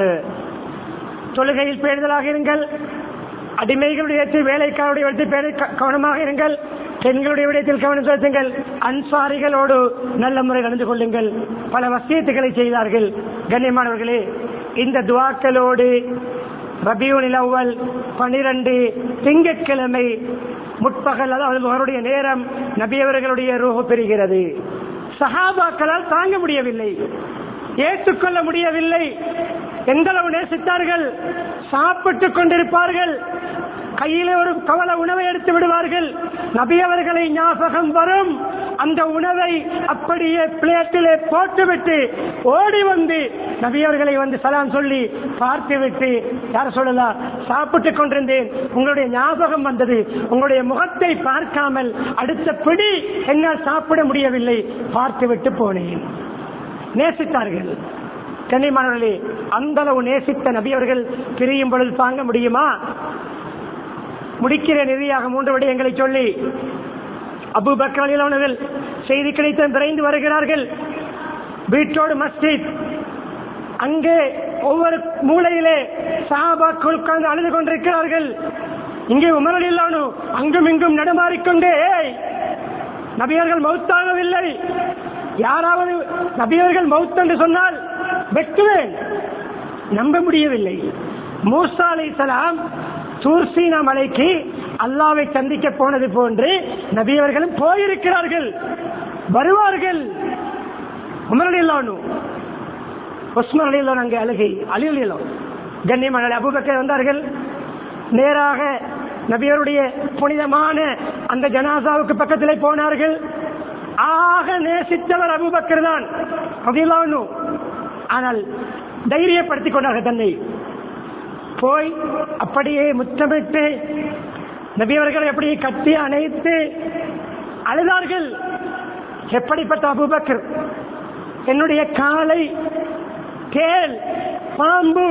தொழுகையில் பேணுதலாக இருங்கள் அடிமைகளுடைய இடத்தில் வேலைக்காரருடைய இடத்தில் பேண க- கவனமாக இருங்கள் பெண்களுடைய விடயத்தில் கவனம் செலுத்துங்கள் அன்சாரிகளோடு நல்ல முறை நடந்து கொள்ளுங்கள் பல வசியத்துகளை செய்தார்கள் கண்ணியமானவர்களே இந்த துவாக்களோடு ரபியூனில் அவ்வல் பனிரெண்டு திங்கட்கிழமை முற்பகல் அதாவது அவருடைய நேரம் நபியவர்களுடைய ரூஹு பெறுகிறது சஹாபாக்களால் தாங்க முடியவில்லை ஏற்றுக்கொள்ள முடியவில்லை எந்த அளவு நேசித்தார்கள் சாப்பிட்டுக் கொண்டிருப்பார்கள் கையிலே ஒரு கவல உணவை எடுத்து விடுவார்கள் நபி அவர்களை ஞாபகம் வரும் அந்த உணவை அப்படியே பிளேட்டிலே போட்டுவிட்டு ஓடி வந்து நபி அவர்களை வந்து சலாம் சொல்லி பார்த்து விட்டு யார் சொல்லலாம் சாப்பிட்டுக் கொண்டிருந்தேன் உங்களுடைய ஞாபகம் வந்தது உங்களுடைய முகத்தை பார்க்காமல் அடுத்த பிடி என்னால் சாப்பிட முடியவில்லை பார்த்து விட்டு போனேன் நேசித்தார்கள் கண்ணியமானவர்களே அந்த அளவு நேசித்த நபி அவர்கள் பிரியும் பொழுது தாங்க முடியுமா முடிக்கிற இறுதியாக மூன்று விடயங்களை சொல்லி அபு பக்ரானில் செய்தி கிடைத்த விரைந்து வருகிறார்கள் வீட்டோடு மஸ்ஜித் அங்கே ஒவ்வொரு மூலையிலே சாபாக்கள் உட்கார்ந்து அழுது கொண்டிருக்கிறார்கள் இங்கே உமரல் இல்லானு அங்கும் இங்கும் நடமாறிக்கொண்டே "ஏய், நபியர்கள் மௌத்தாகவில்லை யாராவது நபியர்கள் மௌத் என்று சொன்னால் வெட்டுவேன் நம்ப முடியவில்லை மூசா அலைஹிஸ்ஸலாம் தூர்சீனா மலைக்கு அல்லாவை சந்திக்க போனது போன்று நபியவர்களும் போயிருக்கிறார்கள் வருவார்கள் உமரல் இல்லானு உஸ்மான் அலியல்லோன் அங்கே அழுகை அலி அலியல்லோன் கண்ணியமான அபுபக்கர் வந்தார்கள் நேராக நபியருடைய புனிதமான அந்த ஜனாசாவுக்கு பக்கத்திலே போனார்கள் ஆக நேசித்தவர் அபுபக்கர் தான் அதிலானு ஆனால் தைரியப்படுத்திக் கொண்டார்கள் தன்னை போய் அப்படியே முத்தமிட்டு நபியவர்கள் அப்படியே கட்டி அணைத்து அழுதார்கள் எப்படிப்பட்ட அபுபக்கர் என்னுடைய காலை தேல் பாம்பு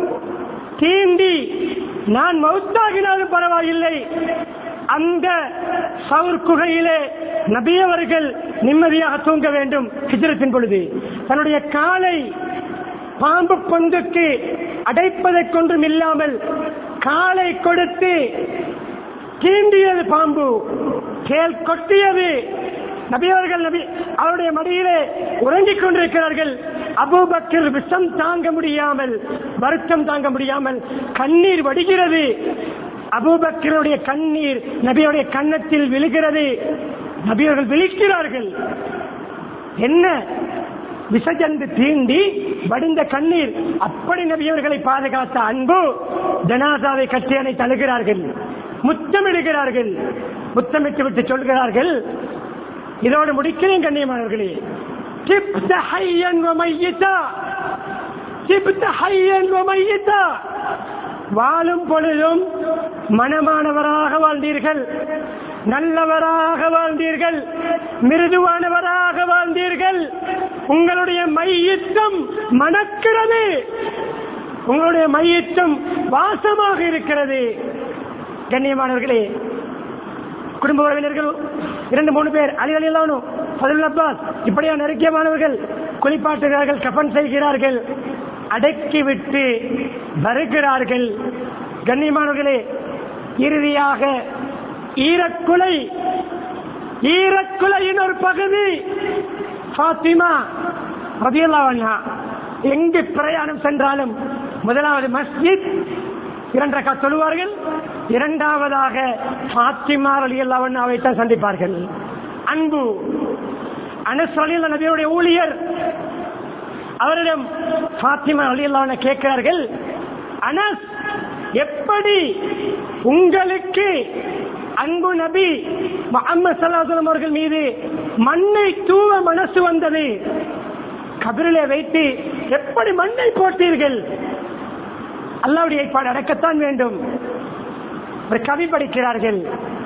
தீண்டி நான் மௌத்தாகினாலும் பரவாயில்லை அந்த சவுர் குகையிலே நபியவர்கள் நிம்மதியாக தூங்க வேண்டும் ஹிஜ்ரத்தின் பொழுது தன்னுடைய காலை பாம்பு பொந்துக்கு அடைப்பதைக் கொன்றும் இல்லாமல் காலை கொடுத்து தீண்டியது பாம்பு கேல் கொட்டியது நபியவர்கள் நபி அவருடைய மடியிலே உறங்கிக் கொண்டிருக்கிறார்கள் அபூபக்கர் விஷம் தாங்க முடியாமல் வருத்தம் தாங்க முடியாமல் கண்ணீர் வடிகிறது அபூபக்கருடைய கண்ணீர் நபியுடைய கன்னத்தில் விழுகிறது நபியவர்கள் விழிக்கிறார்கள் என்ன விசஜந்து தீண்டி வடிந்த கண்ணீர் அப்படி நபியவர்களை பாதுகாத்த அன்பு ஜனாசாவை கட்டி அணை தழுகிறார்கள் முத்தமிடுகிறார்கள் முத்தமிட்டு விட்டு சொல்கிறார்கள் இதோடு முடிக்கிறேன் கண்ணியமானவர்களே ஜிப்த ஹையன் வ மையிதா. ஜிப்த ஹையன் வ மையிதா. வாழும் பொழுதும் மனமானவராக வாழ்ந்தீர்கள் நல்லவராக வாழ்ந்தீர்கள் மிருதுவானவராக வாழ்ந்தீர்கள் உங்களுடைய மையத்தம் மணக்கிறது உங்களுடைய மையத்தம் வாசமாக இருக்கிறது கண்ணியமானவர்களே குடும்ப உறவினர்கள் இரண்டு மூணு பேர் அலி அலி அல்லானு ஃபதுல் அப்பாஸ் இப்படியா நெருக்கியமானவர்கள் குளிப்பாட்டுகிறார்கள் கஃன் செய்கிறார்கள் அடக்கிவிட்டு வருகிறார்கள் கண்ணியமானவர்களே இறுதியாக ஈரக்குலை ஈரக்குலையின் ஒரு பகுதி ஃபாத்திமா ரதியல்லாஹு அன்ஹா எங்கு பிரயாணம் சென்றாலும் முதலாவது மஸ்ஜித் இரண்டு ரக்கா தொழுவார்கள் இரண்டாவதாக ஃபாத்திமா ரலியல்லாஹு அன்ஹாவை தான் சந்திப்பார்கள் அன்பு அனஸ் ரலியல்லாஹு நபியுடைய ஊழியர் அவரிடம் ஃபாத்திமா ரலியல்லாஹு அன்ஹா கேட்கிறார்கள் அனஸ் எப்படி உங்களுக்கு அன்பு நபி முஹம்மது ஸல்லல்லாஹு அலைஹி அவர்கள் மீது மண்ணை தூவ மனசு வந்தது கபிரிலே வைத்து எப்படி மண்ணை போட்டீர்கள் அல்லாவுடைய ஏற்பாடு அடக்கத்தான் வேண்டும் ஒரு கவி படிக்கிறார்கள்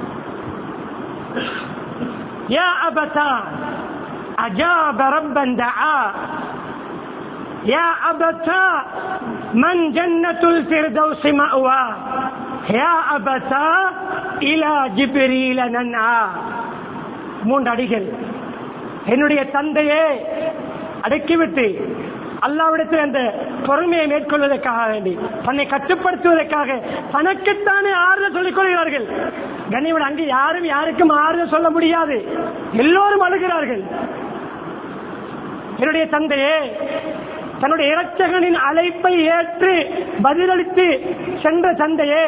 يا أبتا أجاب ربا دعا يا أبتا من جنة الفردوس مأوى يا أبتا إلى جبريل ننعى மூன்று அடிகள் என்னுடைய தந்தையே அடக்கிவிட்டு அல்லாவிடத்தில் அந்த பொறுமையை மேற்கொள்வதற்காக வேண்டி தன்னை கட்டுப்படுத்துவதற்காக தனக்குத்தானே ஆறுதல் சொல்லிக் கொள்கிறார்கள் கண்ணியவன் அங்கு யாரும் யாருக்கும் ஆறுதல் சொல்ல முடியாது எல்லோரும் அழுகிறார்கள் என்னுடைய தந்தையே தன்னுடைய இரட்சகனின் அழைப்பை ஏற்று பதிலளித்து சென்ற தந்தையே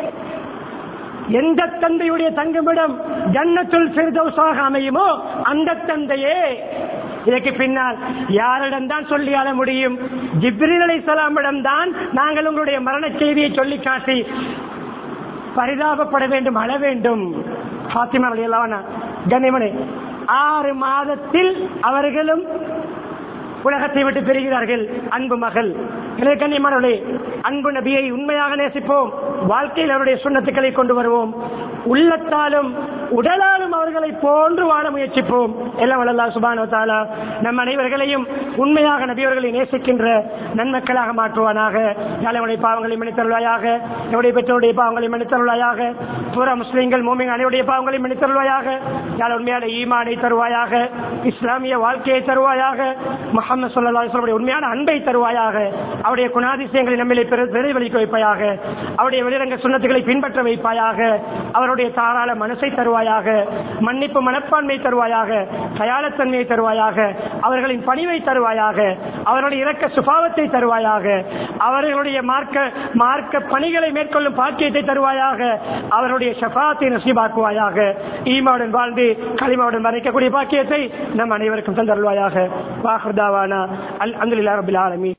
எந்த தந்தையுடைய தங்குமிடம் ஜன்னத்துல் ஃபிர்தௌஸாக அமையுமோ அந்த தந்தையே இதற்கு பின்னால் யாரிடம் தான் சொல்லி அழ முடியும் ஜிப்ரீல் அலைஹிஸ்ஸலாமிடம் தான் நாங்கள் உங்களுடைய மரண செய்தியை சொல்லி காட்டி பரிதாபப்பட வேண்டும் அழ வேண்டும் ஃபாத்திமா அலைஹிஸ்ஸலாம் கண்ணியமனே ஆறு மாதத்தில் அவர்களும் உலகத்தை விட்டு பெறுகிறார்கள் அன்பு மகள் எனவே கண்ணியமானவர்களே அன்பு நபியை உண்மையாக நேசிப்போம் வாழ்க்கையில் அவருடைய சுண்ணத்துக்களை கொண்டு வருவோம் உள்ளத்தாலும் உடலாலும் அவர்களை போன்று வாழ முயற்சிப்போம் எல்லாம் வல்லல்லா சுபானோ தாலா நம் அனைவர்களையும் உண்மையாக நபியவர்களை நேசிக்கின்ற நன்மக்களாக மாற்றுவானாக யாழனுடைய பாவங்களை மன்னித்தருள்வாயாக என்னுடைய பெற்றோருடைய பாவங்களை மன்னித்தருள்வாயாக புற முஸ்லிம்கள் மூமின் அனைவருடைய பாவங்களை மன்னித்தருள்வாயாக யாழ் உண்மையான ஈமானை தருவாயாக இஸ்லாமிய வாழ்க்கையை தருவாயாக முகமது சொல்லா சொல்லுடைய உண்மையான அன்பை தருவாயாக அவருடைய குணாதிசயங்களை நம்மிலே பெரு- பிரதிபலிக்க வைப்பாயாக அவருடைய வெளிரங்க சுண்ணத்துக்களை பின்பற்ற வைப்பாயாக அவருடைய தாராள மனசை தருவாயாக மன்னிப்பு மனப்பான்மை தருவாயாக தயாளத்தன்மையை தருவாயாக அவர்களின் பணிவை தருவாயாக அவருடைய இரக்க சுபாவத்தை தருவாயாக அவர்களுடைய மார்க்க மார்க்க பணிகளை மேற்கொள்ளும் பாக்கியத்தை தருவாயாக அவருடைய ஷஃபாத்தை நசீபாக்குவாயாக ஈமாவுடன் வாழ்ந்து களிமாவுடன் மறைக்கக்கூடிய பாக்கியத்தை நம் அனைவருக்கும் தந்தருள்வாயாக வாஹர்தாவானா அல் அந்துலில்லா ரபில் ஆலமீன்